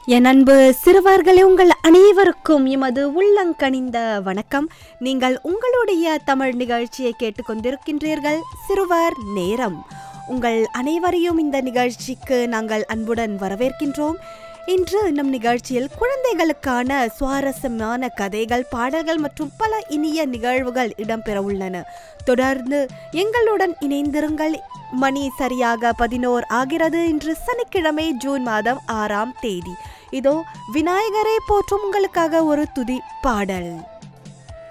என் அன்பு சிறுவர்களே உங்கள் அனைவருக்கும் எமது உள்ளங்கனிந்த வணக்கம் நீங்கள் உங்களுடைய தமிழ் நிகழ்ச்சியை கேட்டுக்கொண்டிருக்கின்றீர்கள் சிறுவர் நேரம் உங்கள் அனைவரையும் இந்த நிகழ்ச்சிக்கு நாங்கள் அன்புடன் வரவேற்கின்றோம் இன்று நம் நிகழ்ச்சியில் குழந்தைகளுக்கான சுவாரஸ்யமான கதைகள் பாடல்கள் மற்றும் பல இனிய நிகழ்வுகள் இடம்பெற உள்ளன தொடர்ந்து எங்களுடன் இணைந்திருங்கள் மணி சரியாக பதினோர் ஆகிறது இன்று சனிக்கிழமை ஜூன் மாதம் ஆறாம் தேதி இதோ விநாயகரை போற்றும் உங்களுக்காக ஒரு துதி பாடல்